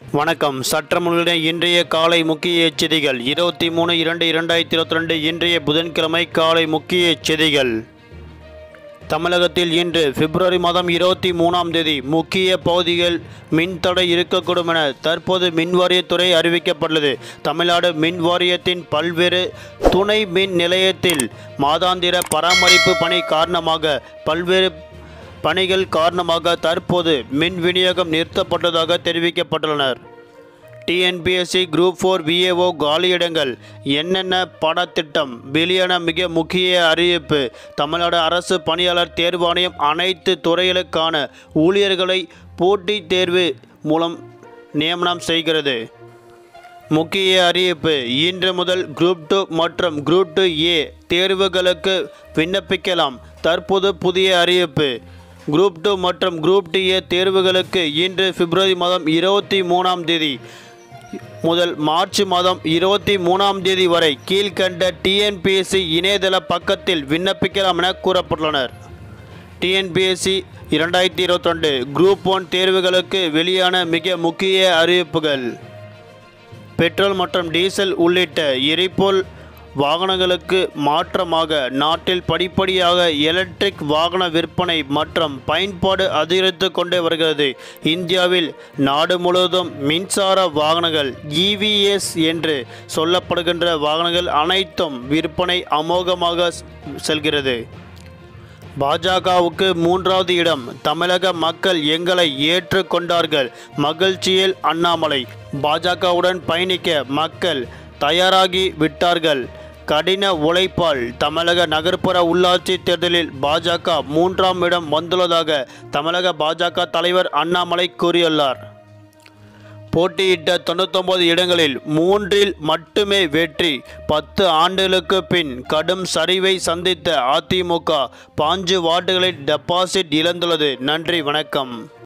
வணக்கம் சற்றமுன்னுடைய இன்றைய காலை முக்கிய செய்திகள் இருபத்தி மூணு இரண்டு இரண்டாயிரத்தி இருபத்தி ரெண்டு இன்றைய புதன்கிழமை காலை முக்கிய செய்திகள் தமிழகத்தில் இன்று பிப்ரவரி மாதம் இருபத்தி மூணாம் தேதி முக்கிய பகுதிகள் மின்தடை இருக்கக்கூடும் என தற்போது மின்வாரியத்துறை அறிவிக்கப்பட்டுள்ளது தமிழ்நாடு மின் வாரியத்தின் பல்வேறு துணை மின் நிலையத்தில் மாதாந்திர பராமரிப்பு பணி காரணமாக பல்வேறு பணிகள் காரணமாக தற்போது மின் விநியோகம் நிறுத்தப்பட்டதாக தெரிவிக்கப்பட்டுள்ளனர் டிஎன்பிஎஸ்சி குரூப் ஃபோர் விஏஓ காலியிடங்கள் என்னென்ன பாடத்திட்டம் வெளியான மிக முக்கிய அறிவிப்பு தமிழ்நாடு அரசு பணியாளர் தேர்வாணையம் அனைத்து துறைகளுக்கான ஊழியர்களை போட்டித் தேர்வு மூலம் நியமனம் செய்கிறது முக்கிய அறிவிப்பு இன்று முதல் குரூப் டூ மற்றும் குரூப் டூ ஏ தேர்வுகளுக்கு விண்ணப்பிக்கலாம் தற்போது புதிய அறிவிப்பு குரூப் டூ மற்றும் குரூப் டி ஏ தேர்வுகளுக்கு இன்று பிப்ரவரி மாதம் இருபத்தி மூணாம் தேதி முதல் மார்ச் மாதம் இருபத்தி மூணாம் தேதி வரை கீழ்கண்ட டிஎன்பிஎஸ்சி இணையதள பக்கத்தில் விண்ணப்பிக்கலாம் என கூறப்பட்டுள்ளனர் டிஎன்பிஎஸ்சி இரண்டாயிரத்தி இருபத்தி ரெண்டு குரூப் ஒன் தேர்வுகளுக்கு வெளியான மிக முக்கிய அறிவிப்புகள் பெட்ரோல் மற்றும் டீசல் உள்ளிட்ட எரிபொருள் வாகனங்களுக்கு மாற்றமாக நாட்டில் படிப்படியாக எலக்ட்ரிக் வாகன விற்பனை மற்றும் பயன்பாடு அதிகரித்து கொண்டே வருகிறது இந்தியாவில் நாடு முழுவதும் மின்சார வாகனங்கள் இவிஎஸ் என்று சொல்லப்படுகின்ற வாகனங்கள் அனைத்தும் விற்பனை அமோகமாக செல்கிறது பாஜகவுக்கு மூன்றாவது இடம் தமிழக மக்கள் எங்களை ஏற்றுக்கொண்டார்கள் மகிழ்ச்சியில் அண்ணாமலை பாஜகவுடன் பயணிக்க மக்கள் தயாராகி விட்டார்கள் கடின உழைப்பால் தமிழக நகர்ப்புற உள்ளாட்சி தேர்தலில் பாஜக மூன்றாம் இடம் வந்துள்ளதாக தமிழக பாஜக தலைவர் அண்ணாமலை கூறியுள்ளார் போட்டியிட்ட தொண்ணூத்தொன்பது இடங்களில் மூன்றில் மட்டுமே வெற்றி பத்து ஆண்டுகளுக்கு பின் கடும் சரிவை சந்தித்த அதிமுக பாஞ்சு வார்டுகளில் டெபாசிட் இழந்துள்ளது நன்றி வணக்கம்